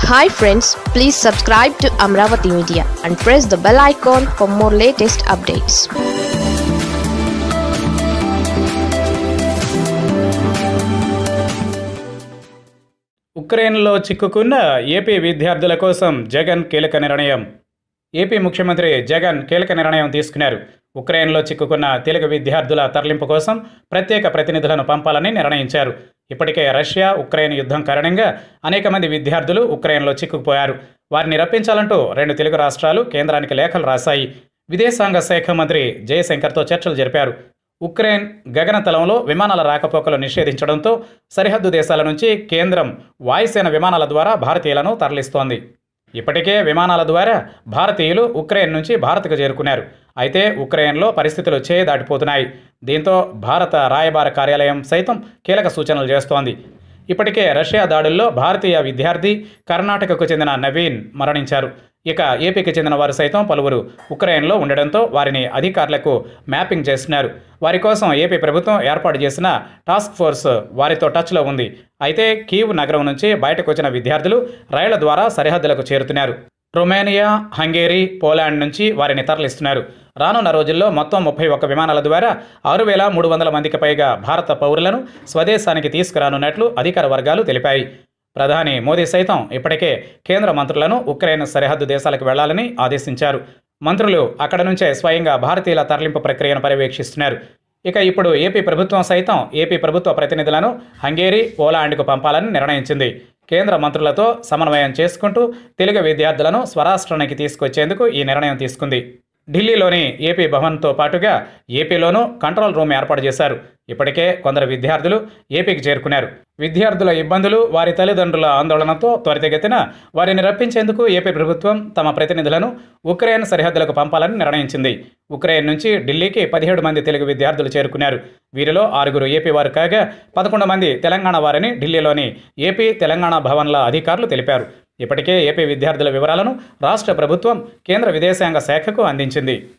hi friends please subscribe to Amaravati media and press the bell icon for more latest updates ఉక్రెయిన్లో చిక్కుకున్న AP విద్యార్థుల కోసం జగన్ కీలక నిర్ణయం ఏపీ ముఖ్యమంత్రి జగన్ కీలక నిర్ణయం తీసుకున్నారు ఉక్రెయిన్లో చిక్కుకున్న తెలుగు విద్యార్థుల తరలింపు కోసం ప్రత్యేక ప్రతినిధులను పంపాలని నిర్ణయించారు ఇప్పటికే రష్యా ఉక్రెయిన్ యుద్ధం కారణంగా అనేక మంది విద్యార్థులు ఉక్రెయిన్లో చిక్కుకుపోయారు వారిని రప్పించాలంటూ రెండు తెలుగు రాష్ట్రాలు కేంద్రానికి లేఖలు రాశాయి విదేశాంగ శాఖ మంత్రి జయశంకర్తో చర్చలు జరిపారు ఉక్రెయిన్ గగనతలంలో విమానాల రాకపోకలు నిషేధించడంతో సరిహద్దు దేశాల నుంచి కేంద్రం వాయుసేన విమానాల ద్వారా భారతీయులను తరలిస్తోంది ఇప్పటికే విమానాల ద్వారా భారతీయులు ఉక్రెయిన్ నుంచి భారత్కు చేరుకున్నారు అయితే ఉక్రెయిన్లో పరిస్థితులు చేయి దాటిపోతున్నాయి దీంతో భారత రాయబార కార్యాలయం సైతం కీలక సూచనలు చేస్తోంది ఇప్పటికే రష్యా దాడుల్లో భారతీయ విద్యార్థి కర్ణాటకకు చెందిన నవీన్ మరణించారు ఇక ఏపీకి చెందిన వారు సైతం పలువురు ఉక్రెయిన్లో ఉండడంతో వారిని అధికారులకు మ్యాపింగ్ చేస్తున్నారు వారి కోసం ఏపీ ప్రభుత్వం ఏర్పాటు చేసిన టాస్క్ ఫోర్స్ వారితో టచ్లో ఉంది అయితే కీవ్ నగరం నుంచి బయటకు వచ్చిన విద్యార్థులు రైళ్ల ద్వారా సరిహద్దులకు చేరుతున్నారు రొమేనియా హంగేరీ పోలాండ్ నుంచి వారిని తరలిస్తున్నారు రానున్న రోజుల్లో మొత్తం ముప్పై ఒక్క విమానాల ద్వారా ఆరు వేల మూడు వందల మందికి పైగా భారత పౌరులను స్వదేశానికి తీసుకురానున్నట్లు అధికార వర్గాలు తెలిపాయి ప్రధాని మోదీ సైతం ఇప్పటికే కేంద్ర మంత్రులను ఉక్రెయిన్ సరిహద్దు దేశాలకు వెళ్లాలని ఆదేశించారు మంత్రులు అక్కడ నుంచే స్వయంగా భారతీయుల తరలింపు ప్రక్రియను పర్యవేక్షిస్తున్నారు ఇక ఇప్పుడు ఏపీ ప్రభుత్వం సైతం ఏపీ ప్రభుత్వ ప్రతినిధులను హంగేరీ పోలాండ్కు పంపాలని నిర్ణయించింది కేంద్ర మంత్రులతో సమన్వయం చేసుకుంటూ తెలుగు విద్యార్థులను స్వరాష్ట్రానికి తీసుకొచ్చేందుకు ఈ నిర్ణయం తీసుకుంది ఢిల్లీలోని ఏపీ భవన్తో పాటుగా ఏపీలోనూ కంట్రోల్ రూమ్ ఏర్పాటు చేశారు ఇప్పటికే కొందరు విద్యార్థులు ఏపీకి చేరుకున్నారు విద్యార్థుల ఇబ్బందులు వారి తల్లిదండ్రుల ఆందోళనతో త్వరితగతిన వారిని రప్పించేందుకు ఏపీ ప్రభుత్వం తమ ప్రతినిధులను ఉక్రెయిన్ సరిహద్దులకు పంపాలని నిర్ణయించింది ఉక్రెయిన్ నుంచి ఢిల్లీకి పదిహేడు మంది తెలుగు విద్యార్థులు చేరుకున్నారు వీరిలో ఆరుగురు ఏపీ వారు కాగా పదకొండు మంది తెలంగాణ వారని ఢిల్లీలోని ఏపీ తెలంగాణ భవన్ల అధికారులు తెలిపారు ఇప్పటికే ఏపీ విద్యార్థుల వివరాలను రాష్ట్ర ప్రభుత్వం కేంద్ర విదేశాంగ శాఖకు అందించింది